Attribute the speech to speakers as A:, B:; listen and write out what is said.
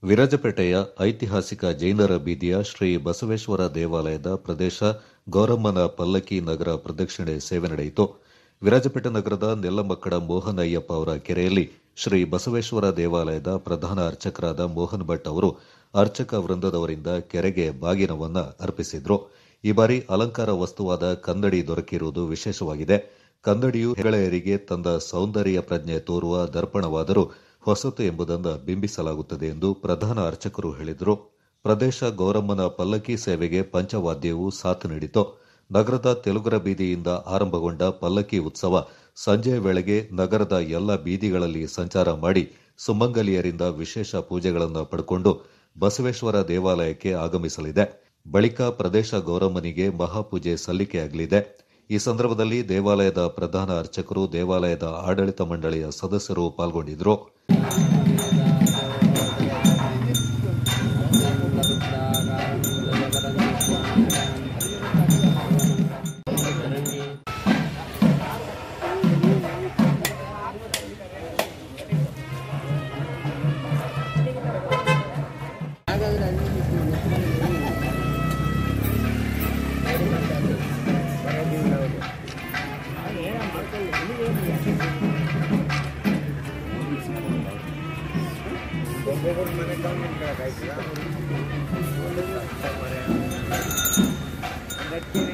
A: ವಿರಾಜಪೇಟೆಯ ಐತಿಹಾಸಿಕ ಜೈನರ ಬೀದಿಯ ಶ್ರೀ ಬಸವೇಶ್ವರ ದೇವಾಲಯದ ಪ್ರದೇಶ ಗೌರಮ್ಮನ ಪಲ್ಲಕ್ಕಿ ನಗರ ಪ್ರದಕ್ಷಿಣೆ ಸೇವೆ ನಡೆಯಿತು ವಿರಾಜಪೇಟೆ ನಗರದ ನೆಲ್ಲಮಕ್ಕಡ ಮೋಹನ್ ಅಯ್ಯಪ್ಪ ಅವರ ಕೆರೆಯಲ್ಲಿ ಶ್ರೀ ಬಸವೇಶ್ವರ ದೇವಾಲಯದ ಪ್ರಧಾನ ಅರ್ಚಕರಾದ ಮೋಹನ್ ಭಟ್ ಅವರು ಅರ್ಚಕ ವೃಂದದವರಿಂದ ಕೆರೆಗೆ ಬಾಗಿನವನ್ನ ಅರ್ಪಿಸಿದ್ರು ಈ ಬಾರಿ ಅಲಂಕಾರ ವಸ್ತುವಾದ ಕನ್ನಡಿ ದೊರಕಿರುವುದು ವಿಶೇಷವಾಗಿದೆ ಕನ್ನಡಿಯು ಹೆಗಳೆಯರಿಗೆ ತಂದ ಸೌಂದರ್ಯ ಪ್ರಜ್ಞೆ ತೋರುವ ದರ್ಪಣವಾದರೂ ಹೊಸತು ಎಂಬುದನ್ನು ಬಿಂಬಿಸಲಾಗುತ್ತದೆ ಎಂದು ಪ್ರಧಾನ ಅರ್ಚಕರು ಹೇಳಿದರು ಪ್ರದೇಶ ಗೌರಮ್ಮನ ಪಲ್ಲಕ್ಕಿ ಸೇವೆಗೆ ಪಂಚವಾದ್ಯವು ಸಾಥ್ ನೀಡಿತು ನಗರದ ತೆಲುಗರ ಬೀದಿಯಿಂದ ಆರಂಭಗೊಂಡ ಪಲ್ಲಕ್ಕಿ ಉತ್ಸವ ಸಂಜೆಯ ವೇಳೆಗೆ ನಗರದ ಎಲ್ಲ ಬೀದಿಗಳಲ್ಲಿ ಸಂಚಾರ ಮಾಡಿ ಸುಮಂಗಲಿಯರಿಂದ ವಿಶೇಷ ಪೂಜೆಗಳನ್ನು ಪಡ್ಕೊಂಡು ಬಸವೇಶ್ವರ ದೇವಾಲಯಕ್ಕೆ ಆಗಮಿಸಲಿದೆ ಬಳಿಕ ಪ್ರದೇಶ ಗೌರಮ್ಮನಿಗೆ ಮಹಾಪೂಜೆ ಸಲ್ಲಿಕೆಯಾಗಲಿದೆ ಈ ಸಂದರ್ಭದಲ್ಲಿ ದೇವಾಲಯದ ಪ್ರಧಾನ ಅರ್ಚಕರು ದೇವಾಲಯದ ಆಡಳಿತ ಮಂಡಳಿಯ ಸದಸ್ಯರು ಪಾಲ್ಗೊಂಡಿದ್ದರು
B: ಮನೆ